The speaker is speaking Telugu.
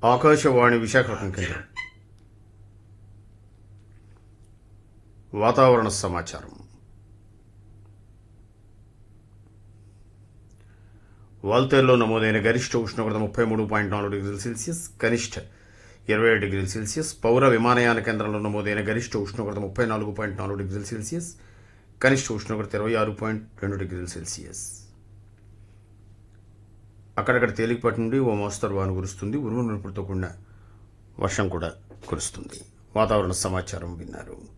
ఆకాశవాణి విశాఖపట్నం కేంద్రం వాతావరణ సమాచారం వాల్తేరులో నమోదైన గరిష్ట ఉష్ణోగ్రత ముప్పై మూడు పాయింట్ నాలుగు డిగ్రీల సెల్సియస్ కనిష్ట ఇరవై ఏడు డిగ్రీల సెల్సియస్ పౌర విమానయాన కేంద్రంలో నమోదైన గరిష్ట ఉష్ణోగ్రత ముప్పై నాలుగు పాయింట్ నాలుగు డిగ్రీల సెల్సియస్ కనిష్ట ఉష్ణోగ్రత ఇరవై ఆరు పాయింట్ రెండు డిగ్రీల సెల్సియస్ అక్కడక్కడ తేలికపాటి నుండి ఓ మోస్తరు వాన కురుస్తుంది ఉరుములు మెరుపులతో కూడిన వర్షం కూడా కురుస్తుంది వాతావరణ సమాచారం విన్నారు